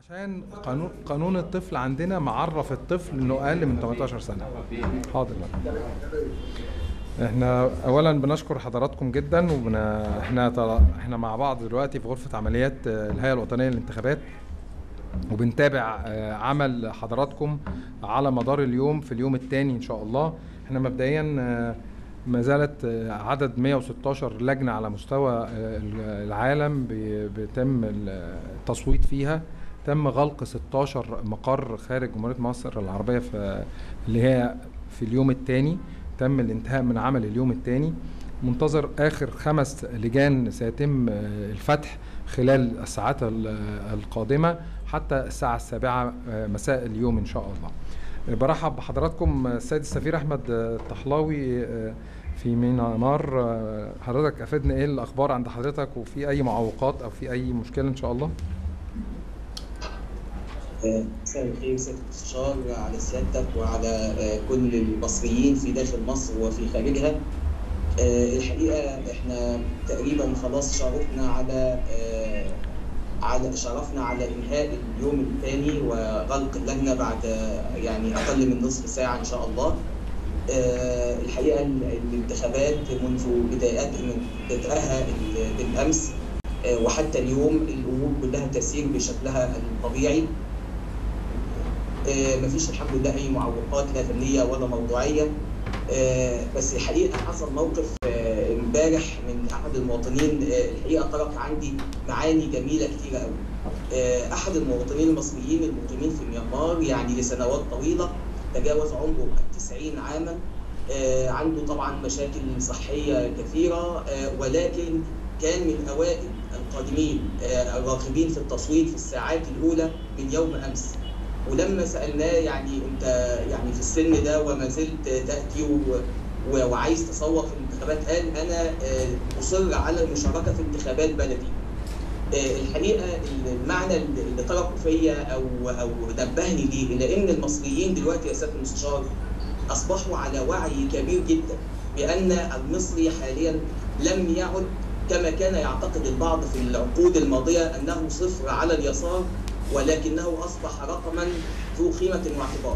عشان قانون قانون الطفل عندنا معرف الطفل انه اقل من 18 سنه حاضر بقى. احنا اولا بنشكر حضراتكم جدا وبن... احنا طل... احنا مع بعض دلوقتي في غرفه عمليات آه، الهيئه الوطنيه للانتخابات وبنتابع آه، عمل حضراتكم على مدار اليوم في اليوم الثاني ان شاء الله احنا مبدئيا آه، ما زالت آه، عدد 116 لجنه على مستوى آه، العالم بي- بيتم التصويت فيها تم غلق 16 مقر خارج جمهوريه مصر العربيه في اللي هي في اليوم الثاني تم الانتهاء من عمل اليوم الثاني منتظر اخر خمس لجان سيتم آه، الفتح خلال الساعات ال- القادمه حتى الساعه السابعه آه، مساء اليوم ان شاء الله آه، برحب بحضراتكم آه، السيد السفير احمد آه، الطحلاوي آه، في ميانمار آه، حضرتك افدنا ايه الاخبار عند حضرتك وفي اي معوقات او في اي مشكله ان شاء الله مساء الخير سيادة المستشار على سيادتك وعلى آه، كل المصريين في داخل مصر وفي خارجها. آه، الحقيقة احنا تقريبا خلاص شرفنا على آه، على شرفنا على انهاء اليوم الثاني وغلق اللجنة بعد آه، يعني اقل من نصف ساعة ان شاء الله. آه، الحقيقة ال- الانتخابات منذ بدايات من بدأها ال- بالامس آه، وحتى اليوم الامور كلها تسير بشكلها الطبيعي. آه، مفيش الحمد لله اي معوقات لا فنيه ولا موضوعيه آه، بس الحقيقه حصل موقف آه، امبارح من احد المواطنين آه، الحقيقه ترك عندي معاني جميله كتيره قوي آه، احد المواطنين المصريين المقيمين في ميانمار يعني لسنوات طويله تجاوز عمره 90 عاما آه، عنده طبعا مشاكل صحيه كثيره آه، ولكن كان من اوائل القادمين آه، الراغبين في التصويت في الساعات الاولى من يوم امس ولما سالناه يعني انت يعني في السن ده وما زلت تاتي و... و... وعايز تصوت في الانتخابات قال انا آه، اصر على المشاركه في انتخابات بلدي. آه، الحقيقه المعنى اللي تركه فيا او او نبهني ليه الى ان المصريين دلوقتي يا سياده المستشار اصبحوا على وعي كبير جدا بان المصري حاليا لم يعد كما كان يعتقد البعض في العقود الماضيه انه صفر على اليسار ولكنه اصبح رقما ذو قيمه واعتبار.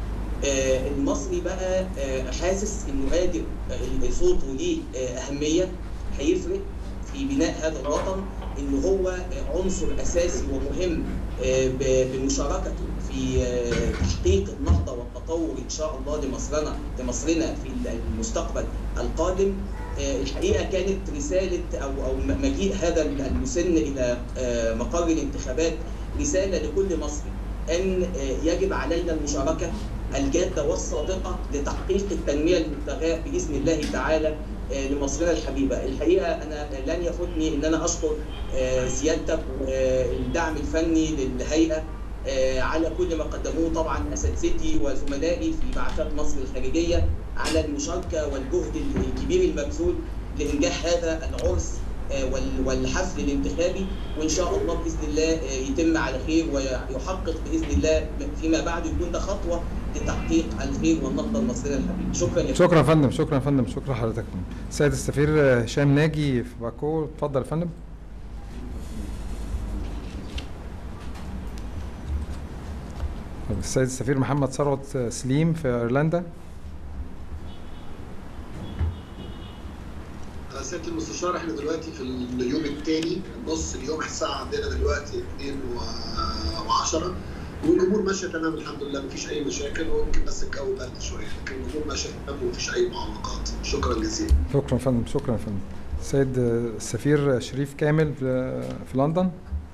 آه، المصري بقى آه، حاسس انه قادر آه، صوته ليه آه، اهميه هيفرق في بناء هذا الوطن ان هو آه، عنصر اساسي ومهم آه، ب- بمشاركته في آه، تحقيق النهضه والتطور ان شاء الله لمصرنا لمصرنا في المستقبل القادم آه، الحقيقه كانت رساله او او مجيء هذا المسن الى آه، مقر الانتخابات رساله لكل مصري ان آه، يجب علينا المشاركه الجاده والصادقه لتحقيق التنميه المبتغاه باذن الله تعالى آه، لمصرنا الحبيبه، الحقيقه انا لن يفوتني ان انا اشكر آه، سيادتك والدعم الفني للهيئه آه، على كل ما قدموه طبعا اساتذتي وزملائي في بعثات مصر الخارجيه على المشاركه والجهد الكبير المبذول لانجاح هذا العرس آه، وال- والحفل الانتخابي وان شاء الله باذن الله آه، يتم على خير ويحقق باذن الله فيما بعد يكون ده خطوه لتحقيق الخير والنهضه المصريه الحبيبه شكرا يا شكرا يا فندم شكرا يا فندم شكرا حضرتك السيد السفير آه، هشام ناجي في باكو اتفضل يا فندم طب السيد السفير محمد ثروت آه، سليم في ايرلندا سياده المستشار احنا دلوقتي في اليوم الثاني نص اليوم الساعه عندنا دلوقتي 2 و10 والامور ماشيه تمام الحمد لله مفيش اي مشاكل ويمكن بس الجو برد شويه لكن الامور ماشيه تمام ومفيش اي معوقات شكرا جزيلا شكرا يا فندم شكرا يا فندم السيد آه، السفير شريف كامل في آه، في لندن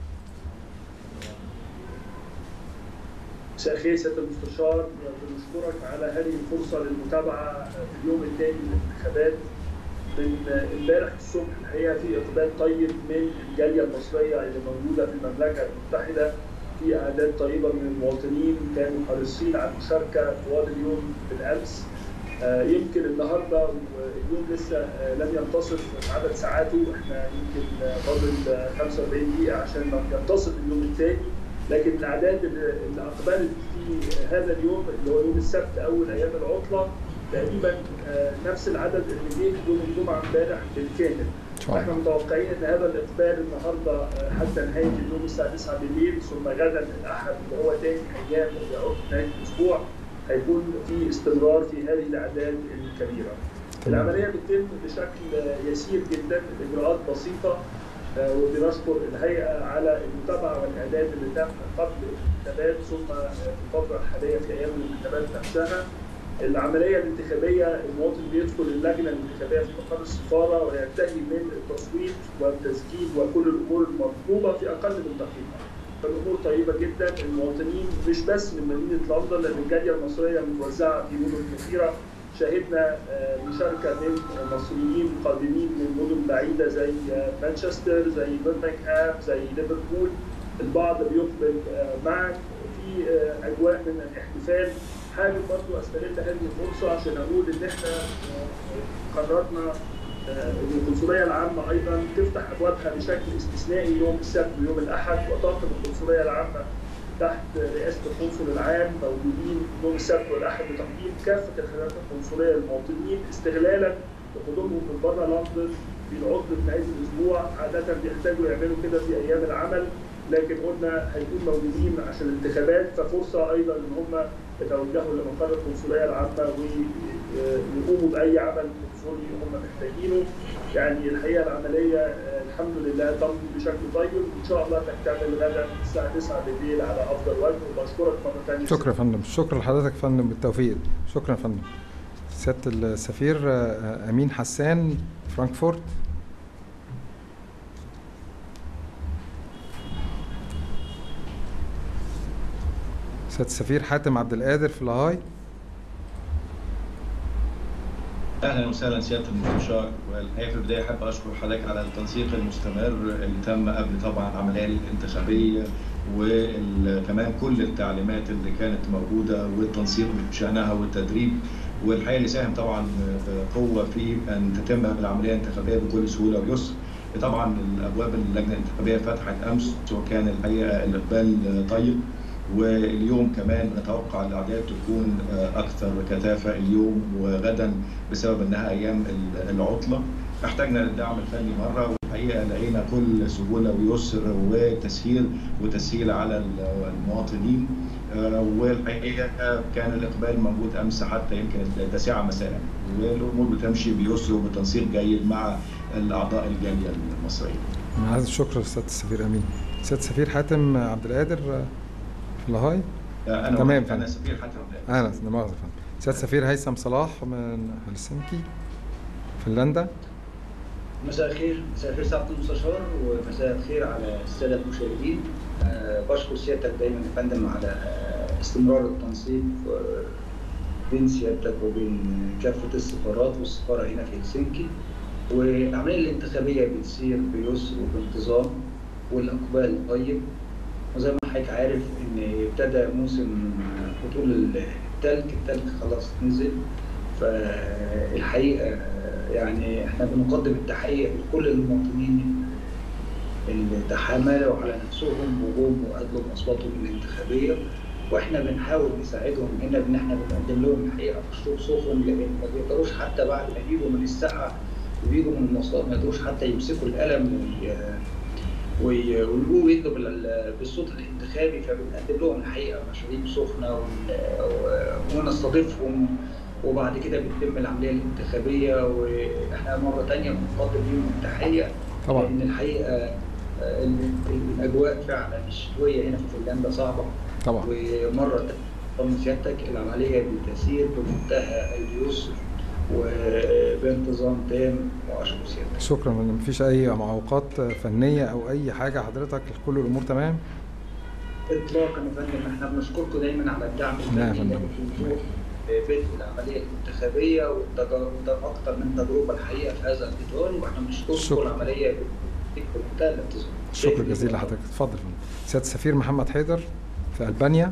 مساء الخير سياده المستشار بنشكرك على هذه الفرصه للمتابعه في اليوم الثاني للانتخابات من امبارح الصبح الحقيقه في اقبال طيب من الجاليه المصريه اللي موجوده في المملكه المتحده في اعداد طيبه من المواطنين كانوا حريصين على المشاركه طوال اليوم بالامس آه، يمكن النهارده واليوم لسه آه، لم ينتصف عدد ساعاته احنا يمكن آه، فاضل آه، 45 دقيقه عشان ينتصف اليوم الثاني لكن الاعداد اللي اللي اقبلت في هذا اليوم اللي هو يوم السبت اول ايام العطله تقريبا آه، نفس العدد اللي جه يوم الجمعه امبارح بالكامل الله. احنا متوقعين ان هذا الاقبال النهارده آه، حتى نهايه اليوم الساعه 9 بالليل ثم غدا الاحد اللي هو تاني ايام اللي يعود نهايه الاسبوع هيكون في استمرار في هذه الاعداد الكبيره. تمام. العمليه بتتم بشكل آه، يسير جدا الاجراءات بسيطه آه، وبنشكر الهيئه على المتابعه والاعداد اللي تم قبل الانتخابات ثم آه، في الفتره الحاليه في ايام الانتخابات نفسها. العمليه الانتخابيه المواطن بيدخل اللجنه الانتخابيه في مقر السفاره وينتهي من التصويت والتسجيل وكل الامور المطلوبه في اقل من دقيقه. فالامور طيبه جدا المواطنين مش بس من مدينه لندن لان الجاليه المصريه متوزعه في مدن كثيره شهدنا آه، مشاركه من مصريين قادمين من مدن بعيده زي آه، مانشستر زي برمنغهام زي ليفربول البعض بيقبل آه، معك في آه، اجواء من الاحتفال حابب برضو استغل هذه الفرصه عشان اقول ان احنا آه، قررنا آه، ان القنصليه العامه ايضا تفتح ابوابها بشكل استثنائي يوم السبت ويوم الاحد وطاقم القنصليه العامه تحت رئاسه القنصل العام موجودين يوم السبت والاحد لتقديم كافه الخدمات القنصليه للمواطنين استغلالا لقدومهم من بره لندن في العطله نهايه الاسبوع عاده بيحتاجوا يعملوا كده في ايام العمل لكن قلنا هيكون موجودين عشان الانتخابات ففرصه ايضا ان هم يتوجهوا لمقر القنصليه العامه ويقوموا باي عمل قنصلي هم محتاجينه يعني الحقيقه العمليه آه، الحمد لله تمضي بشكل طيب وان شاء الله تكتمل غدا الساعه 9 بالليل على افضل وجه وبشكرك مره ثانيه شكرا يا فندم شكرا لحضرتك يا فندم بالتوفيق شكرا يا فندم سياده السفير آه، امين حسان فرانكفورت سياده السفير حاتم عبد القادر في لاهاي اهلا وسهلا سياده المستشار والحقيقه في البدايه احب اشكر حضرتك على التنسيق المستمر اللي تم قبل طبعا العمليه الانتخابيه وكمان كل التعليمات اللي كانت موجوده والتنسيق بشانها والتدريب والحقيقه اللي ساهم طبعا بقوه في ان تتم العمليه الانتخابيه بكل سهوله ويسر طبعا الابواب اللجنه الانتخابيه فتحت امس وكان الحقيقه الاقبال طيب واليوم كمان نتوقع الاعداد تكون اكثر كثافه اليوم وغدا بسبب انها ايام العطله احتاجنا للدعم الفني مره والحقيقه لقينا كل سهوله ويسر وتسهيل وتسهيل على المواطنين والحقيقه كان الاقبال موجود امس حتى يمكن التاسعه مساء والامور بتمشي بيسر وبتنسيق جيد مع الاعضاء الجاليه المصريه. انا عايز الشكر لسياده السفير امين سياده السفير حاتم عبد القادر في لاهاي انا تمام انا سفير حاتم انا لا مؤاخذه فندم سياده السفير هيثم صلاح من هلسنكي فنلندا مساء الخير مساء الخير سعاده المستشار ومساء الخير على الساده المشاهدين أه بشكر سيادتك دايما يا فندم على استمرار التنسيق بين سيادتك وبين كافه السفارات والسفاره هنا في هلسنكي والعمليه الانتخابيه بتسير بيسر وبانتظام والاقبال طيب وزي ما حضرتك عارف ان ابتدى موسم هطول التلج التلج خلاص نزل فالحقيقه يعني احنا بنقدم التحيه لكل المواطنين اللي تحاملوا على نفسهم وجم وادلوا باصواتهم الانتخابيه واحنا بنحاول نساعدهم هنا بان احنا بنقدم لهم الحقيقه مشروب سخن لان ما بيقدروش حتى بعد ما يجوا من الساعه وبيجوا من المواصلات ما يقدروش حتى يمسكوا القلم ويقولوا يدوا بالصوت الانتخابي فبنقدم لهم الحقيقه مشاريب سخنه ونستضيفهم وبعد كده بتتم العمليه الانتخابيه واحنا مره ثانيه بنقدم لهم التحيه طبعا لان الحقيقه الاجواء فعلا الشتويه هنا في فنلندا صعبه طبعا ومره طبعا سيادتك العمليه بتسير بمنتهى اليسر وبانتظام تام واشكر سيادتك شكرا مفيش اي معوقات فنيه او اي حاجه حضرتك كل الامور تمام اطلاقا يا فندم احنا بنشكركم دايما على الدعم نعم الفني اللي بتنتجوه بدء العمليه الانتخابيه وده اكثر من تجربه الحقيقه في هذا الاطار واحنا بنشكركم العمليه بمنتهى الانتظام شكرا جزيلا لحضرتك اتفضل سياده السفير محمد حيدر في البانيا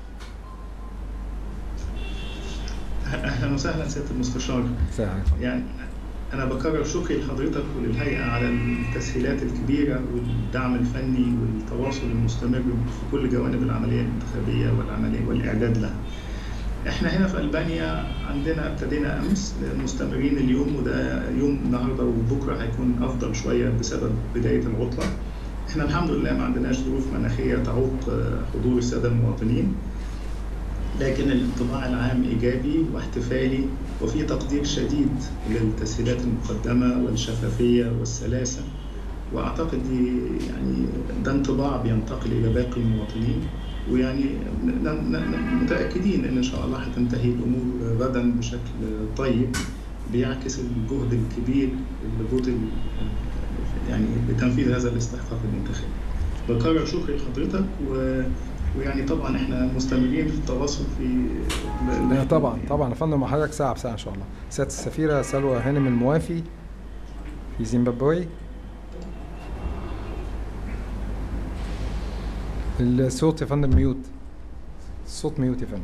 اهلا وسهلا سياده المستشار ازي يعني انا بكرر شكري لحضرتك وللهيئه على التسهيلات الكبيره والدعم الفني والتواصل المستمر في كل جوانب العمليه الانتخابيه والعمليه والاعداد لها احنا هنا في البانيا عندنا ابتدينا امس مستمرين اليوم وده يوم النهارده وبكره هيكون افضل شويه بسبب بدايه العطله احنا الحمد لله ما عندناش ظروف مناخيه تعوق حضور الساده المواطنين لكن الانطباع العام ايجابي واحتفالي وفي تقدير شديد للتسهيلات المقدمه والشفافيه والسلاسه واعتقد دي يعني ده انطباع بينتقل الى باقي المواطنين ويعني متاكدين ان ان شاء الله هتنتهي الامور غدا بشكل طيب بيعكس الجهد الكبير اللي بذل يعني بتنفيذ هذا الاستحقاق الانتخابي. بكرر شكري لحضرتك و ويعني طبعا احنا مستمرين في التواصل في لا طبعا طبعا يا فندم حضرتك ساعه بساعه ان شاء الله. سياده السفيره سلوى هانم الموافي في زيمبابوي الصوت يا فندم ميوت الصوت ميوت يا فندم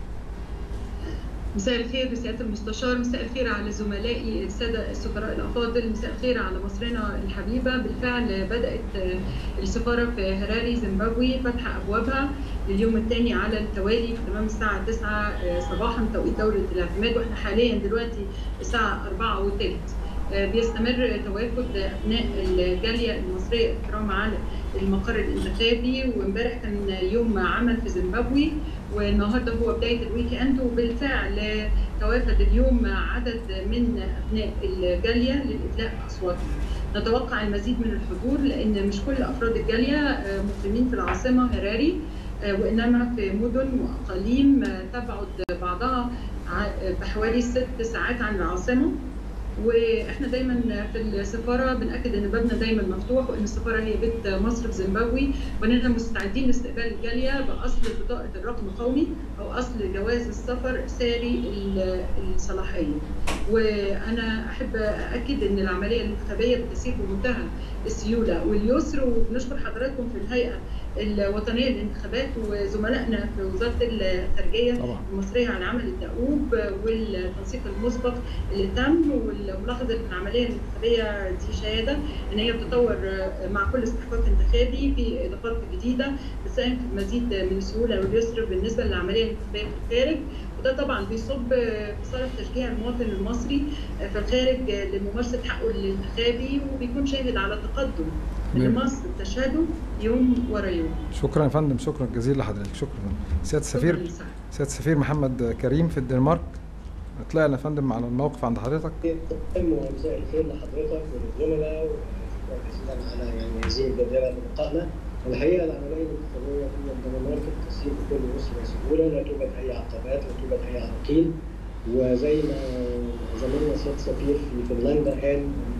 مساء الخير لسياده المستشار مساء الخير على زملائي الساده السفراء الافاضل مساء الخير على مصرنا الحبيبه بالفعل بدات السفاره في هراري زيمبابوي فتح ابوابها لليوم الثاني على التوالي في تمام الساعه 9 صباحا توقيت دوله الاعتماد واحنا حاليا دلوقتي الساعه 4 وثلث بيستمر تواجد ابناء الجاليه المصريه الكرام على المقر الانتخابي وامبارح كان يوم عمل في زيمبابوي والنهارده هو بدايه الويك اند وبالفعل توافد اليوم عدد من ابناء الجاليه للادلاء اصواتهم. نتوقع المزيد من الحضور لان مش كل افراد الجاليه مقيمين في العاصمه هراري وانما في مدن واقاليم تبعد بعضها بحوالي ست ساعات عن العاصمه واحنا دايما في السفاره بناكد ان بابنا دايما مفتوح وان السفاره هي بيت مصر في زيمبابوي وان احنا مستعدين لاستقبال الجاليه باصل بطاقه الرقم القومي او اصل جواز السفر ساري الصلاحيه. وانا احب اكد ان العمليه الانتخابيه بتسير بمنتهى السيوله واليسر وبنشكر حضراتكم في الهيئه الوطنيه للانتخابات وزملائنا في وزاره الخارجيه طبعا. المصريه على العمل الدؤوب والتنسيق المسبق اللي تم والملاحظه ان العمليه الانتخابيه دي شهاده ان هي بتتطور مع كل استحقاق انتخابي في اضافات جديده بتساهم في المزيد من السهوله واليسر بالنسبه للعمليه الانتخابيه في الخارج وده طبعا بيصب في صالح تشجيع المواطن المصري في الخارج لممارسه حقه الانتخابي وبيكون شاهد على تقدم اللي مصر تشهده يوم ورا يوم. شكرا يا فندم شكرا جزيلا لحضرتك شكرا سياده السفير سياده السفير محمد كريم في الدنمارك طلعنا يا فندم على الموقف عند حضرتك مساء الخير لحضرتك وللزملاء وشكرا جزيلا على يعني هذه الجديره بلقائنا الحقيقه العمليه الانتخابيه في الدنمارك تسير بكل يسر وسهوله لا توجد اي عقبات لا توجد اي عراقيل وزي ما زميلنا سياده السفير في فنلندا قال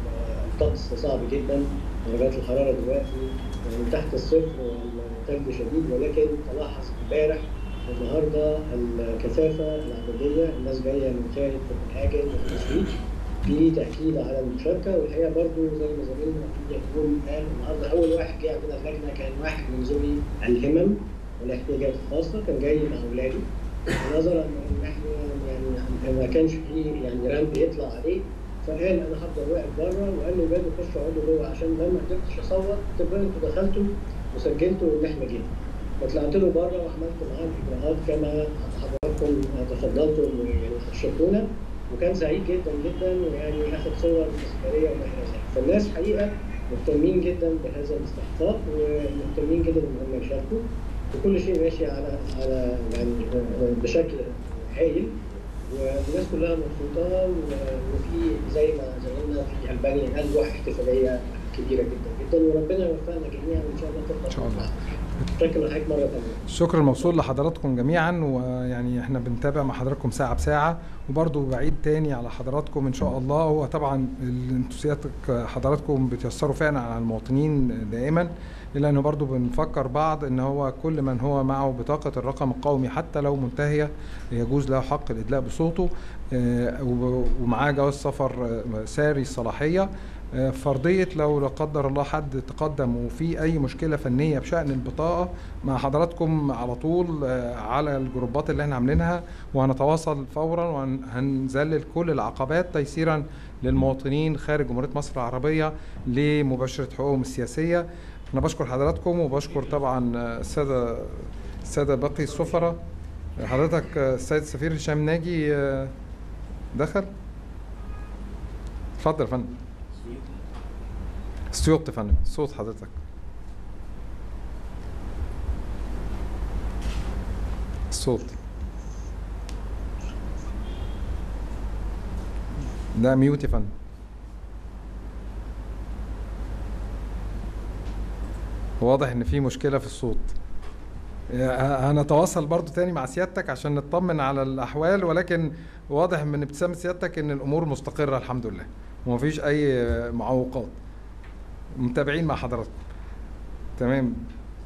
الطقس صعب جدا درجات الحراره دلوقتي من تحت الصفر والثلج شديد ولكن تلاحظ امبارح النهارده الكثافه العدديه الناس جايه من خارج كوبنهاجن والتسويق في تاكيد على المشاركه والحقيقه برضو زي ما زميلنا في يكون قال النهارده اول واحد جه عندنا اللجنه كان واحد من ذوي الهمم والاحتياجات الخاصه كان جاي مع اولاده نظرا ان احنا يعني ما كانش فيه يعني رامب يطلع عليه فقال انا هفضل واقف بره وقال لي ولادي خشوا اقعدوا جوه عشان لما ما قدرتش اصور تبقى انتوا دخلتوا وسجلتوا ان احنا جينا فطلعت له بره وعملت معاه الاجراءات كما حضراتكم تفضلتم ويعني شرفونا وكان سعيد جدا جدا ويعني اخذ صور تذكاريه وما الى ذلك فالناس حقيقه مهتمين جدا بهذا الاستحقاق ومهتمين جدا ان هم يشاركوا وكل شيء ماشي على على يعني بشكل هايل والناس كلها مبسوطه وفي زي ما زميلنا في البانيا قال روح احتفاليه كبيره جدا جدا وربنا يوفقنا جميعا وان شاء الله تطلع ان شاء الله شكرا لحضرتك مره ثانيه الشكر الموصول لحضراتكم جميعا ويعني احنا بنتابع مع حضراتكم ساعه بساعه وبرضه بعيد تاني على حضراتكم ان شاء الله هو طبعا الانتوسياتك حضراتكم بتيسروا فعلا على المواطنين دائما الا انه برضه بنفكر بعض ان هو كل من هو معه بطاقه الرقم القومي حتى لو منتهيه يجوز له حق الادلاء بصوته ومعاه جواز سفر ساري الصلاحيه فرضية لو لا قدر الله حد تقدم وفي أي مشكلة فنية بشأن البطاقة مع حضراتكم على طول على الجروبات اللي احنا عاملينها وهنتواصل فورا وهنذلل كل العقبات تيسيرا للمواطنين خارج جمهورية مصر العربية لمباشرة حقوقهم السياسية أنا بشكر حضراتكم وبشكر طبعا السادة السادة باقي السفراء حضرتك آه، السيد السفير هشام ناجي آه، دخل اتفضل يا فندم الصوت يا فندم صوت حضرتك الصوت ده ميوت يا فندم واضح ان في مشكله في الصوت آه، هنتواصل برضو تاني مع سيادتك عشان نطمن على الاحوال ولكن واضح من ابتسامه سيادتك ان الامور مستقره الحمد لله ومفيش اي آه، معوقات متابعين مع حضراتكم تمام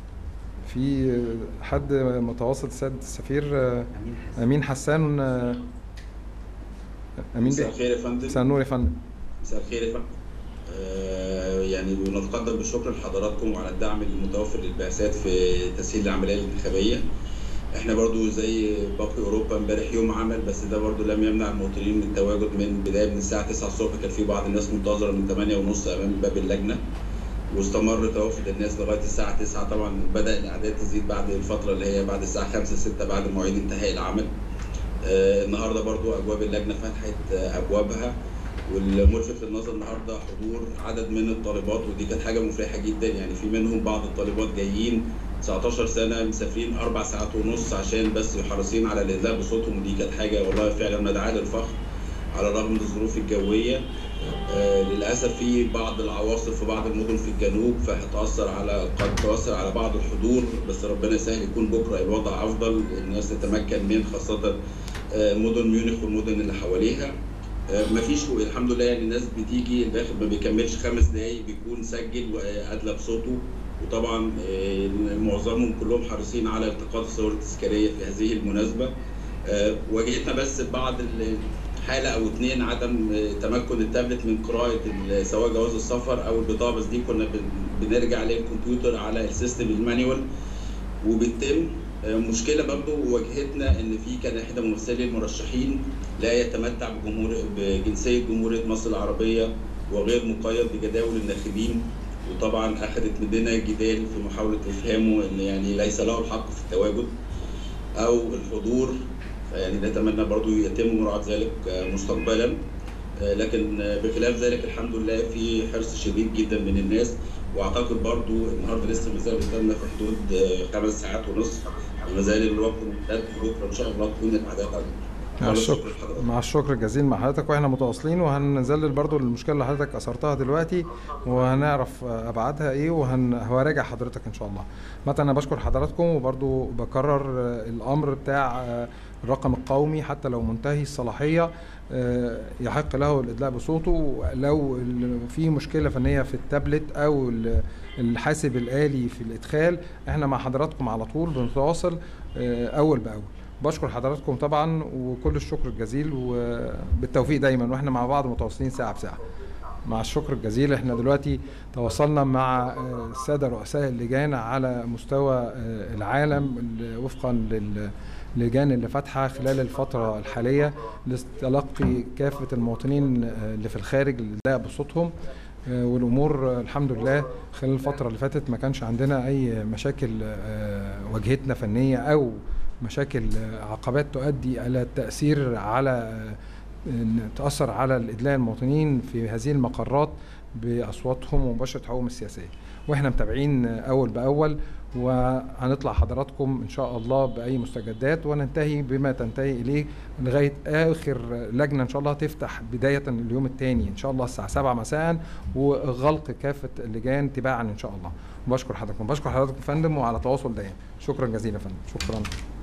في آه، حد متواصل السيد السفير آه، امين حسان آه، امين مساء بيه الخير يا فندم مساء النور يا فندم مساء الخير يا فندم آه، يعني بنتقدم بالشكر لحضراتكم على الدعم المتوفر للبعثات في تسهيل العمليه الانتخابيه احنا برضو زي باقي اوروبا امبارح يوم عمل بس ده برضو لم يمنع المواطنين من التواجد من بدايه من الساعه 9 الصبح كان في بعض الناس منتظره من 8 ونص امام باب اللجنه واستمر توافد الناس لغايه الساعه 9 طبعا بدا الاعداد تزيد بعد الفتره اللي هي بعد الساعه 5 6 بعد مواعيد انتهاء العمل آه، النهارده برضو ابواب اللجنه فتحت آه، ابوابها والملفت للنظر النهارده حضور عدد من الطالبات ودي كانت حاجه مفرحه جدا يعني في منهم بعض الطالبات جايين 19 سنه مسافرين اربع ساعات ونص عشان بس حريصين على الاداء بصوتهم ودي كانت حاجه والله فعلا مدعاه للفخر على الرغم من الظروف الجويه آه، للاسف في بعض العواصف في بعض المدن في الجنوب فهتاثر على قد تؤثر على بعض الحضور بس ربنا يسهل يكون بكره الوضع افضل الناس تتمكن من خاصه آه، مدن ميونخ والمدن اللي حواليها آه، مفيش الحمد لله يعني الناس بتيجي الداخل ما بيكملش خمس دقايق بيكون سجل وادلى بصوته وطبعا آه، معظمهم كلهم حريصين على التقاط الصور التذكاريه في هذه المناسبه آه، واجهتنا بس بعض ال- حاله او اتنين عدم آه، تمكن التابلت من قراءه ال- سواء جواز السفر او البطاقه بس دي كنا بن- بنرجع للكمبيوتر على السيستم المانيوال وبالتم آه، مشكله برضو واجهتنا ان في كان احدى ممثلي المرشحين لا يتمتع بجمهور بجنسيه جمهوريه مصر العربيه وغير مقيد بجداول الناخبين وطبعا اخذت مننا جدال في محاوله افهامه ان يعني ليس له الحق في التواجد او الحضور فيعني نتمنى برضو يتم مراعاه ذلك آه، مستقبلا آه، لكن آه، بخلاف ذلك الحمد لله في حرص شديد جدا من الناس واعتقد برضو النهارده لسه ما زال قدامنا في حدود آه، خمس ساعات ونصف وما زال الوقت ممتد بكره ان شاء الله تكون الاعداد اكبر مع خالص الشكر شكرا لحضرتك. مع الشكر الجزيل مع حضرتك واحنا متواصلين وهنذلل برضو المشكله اللي حضرتك اثرتها دلوقتي وهنعرف ابعادها ايه وهنراجع حضرتك ان شاء الله مثلا انا بشكر حضراتكم وبرضو بكرر آه، الامر بتاع آه، الرقم القومي حتى لو منتهي الصلاحيه آه، يحق له الادلاء بصوته لو ال- في مشكله فنيه في التابلت او ال- الحاسب الالي في الادخال احنا مع حضراتكم على طول بنتواصل آه، اول باول بشكر حضراتكم طبعا وكل الشكر الجزيل وبالتوفيق دايما واحنا مع بعض متواصلين ساعه بساعه مع الشكر الجزيل احنا دلوقتي تواصلنا مع آه، الساده رؤساء اللجان على مستوى آه، العالم اللي وفقا للجان اللي فاتحه خلال الفتره الحاليه لتلقي كافه المواطنين آه، اللي في الخارج للاداء بصوتهم آه، والامور آه، الحمد لله خلال الفتره اللي فاتت ما كانش عندنا اي مشاكل آه، واجهتنا فنيه او مشاكل آه، عقبات تؤدي الى التاثير على آه، إن تاثر على الادلاء المواطنين في هذه المقرات باصواتهم ومباشره حقوقهم السياسيه واحنا متابعين آه، اول باول وهنطلع حضراتكم ان شاء الله باي مستجدات وننتهي بما تنتهي اليه لغايه اخر لجنه ان شاء الله تفتح بدايه اليوم الثاني ان شاء الله الساعه 7 مساء وغلق كافه اللجان تباعا ان شاء الله بشكر حضراتكم بشكر حضراتكم يا فندم وعلى تواصل دائم شكرا جزيلا يا فندم شكرا